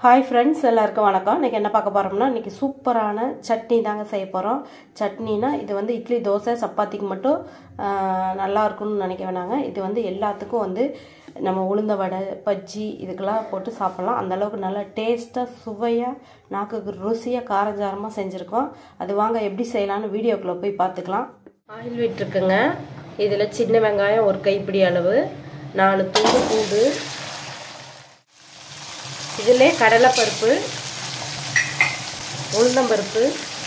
hi friends எல்லாருக்கும் வணக்கம் இன்றைக்கி என்ன பார்க்க போகிறோம்னா இன்றைக்கி சூப்பரான சட்னி தாங்க செய்ய போகிறோம் சட்னினா இது வந்து இட்லி தோசை சப்பாத்திக்கு மட்டும் ஆஹ், நல்லா இருக்கும்னு நினைக்க வேணாங்க இது வந்து எல்லாத்துக்கும் வந்து நம்ம உளுந்த வடை பஜ்ஜி இதுக்கெல்லாம் போட்டு சாப்பிட்லாம் அந்த அளவுக்கு நல்லா டேஸ்ட்டாக சுவையாக நாக்குக்கு ருசியாக காரஞ்சாரமாக செஞ்சுருக்கோம் அது வாங்க எப்படி செய்யலாம்னு வீடியோக்குள்ளே போய் பார்த்துக்கலாம் ஆயில் விட்டுருக்குங்க இதில் சின்ன வெங்காயம் ஒரு கைப்பிடி அளவு நாலு துண்டு பூண்டு இதிலே கடலைப்பருப்பு உளுந்தம்பருப்பு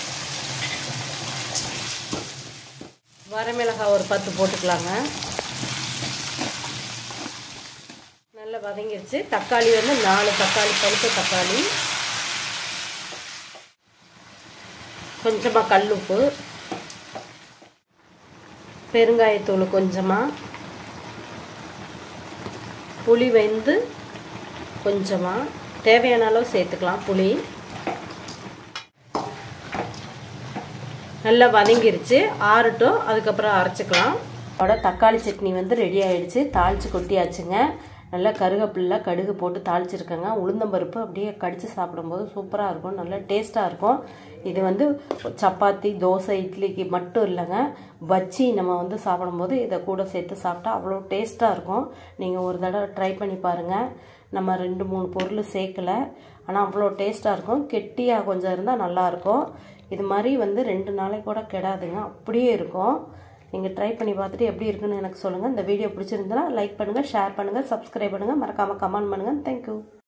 வரமிளகாய் ஒரு பத்து போட்டுக்கலாங்க நல்லா வதங்கிடுச்சு தக்காளி வந்து நாலு தக்காளி பழுத்த தக்காளி கொஞ்சமாக கல்லுப்பு பெருங்காயத்தூள் கொஞ்சமாக புளி வெந்து கொஞ்சமாக தேவையான அளவு சேர்த்துக்கலாம் புளி நல்லா வதங்கிருச்சு ஆறட்டும் அதுக்கப்புறம் அரைச்சிக்கலாம் அதோட தக்காளி சட்னி வந்து ரெடி ஆயிடுச்சு தாளித்து கொட்டியாச்சுங்க நல்லா கருவேப்பில்லை கடுகு போட்டு தாளிச்சிருக்கேங்க உளுந்தம்பருப்பு அப்படியே கடித்து சாப்பிடும்போது சூப்பராக இருக்கும் நல்லா டேஸ்ட்டாக இருக்கும் இது வந்து சப்பாத்தி தோசை இட்லிக்கு மட்டும் இல்லைங்க வச்சி நம்ம வந்து சாப்பிடும்போது இதை கூட சேர்த்து சாப்பிட்டா அவ்வளோ டேஸ்ட்டாக இருக்கும் நீங்கள் ஒரு தடவை ட்ரை பண்ணி பாருங்கள் நம்ம ரெண்டு மூணு பொருள் சேர்க்கலை ஆனால் அவ்வளோ டேஸ்ட்டாக இருக்கும் கெட்டியாக கொஞ்சம் இருந்தால் நல்லாயிருக்கும் இது மாதிரி வந்து ரெண்டு நாளைக்கு கூட கெடாதுங்க அப்படியே இருக்கும் நீங்கள் ட்ரை பண்ணி பார்த்துட்டு எப்படி இருக்குன்னு எனக்கு சொல்லுங்கள் இந்த வீடியோ பிடிச்சிருந்தனா லைக் பண்ணுங்கள் ஷேர் பண்ணுங்கள் சப்ஸ்கிரைப் பண்ணுங்கள் மறக்காமல் கமெண்ட் பண்ணுங்கள் தேங்க்யூ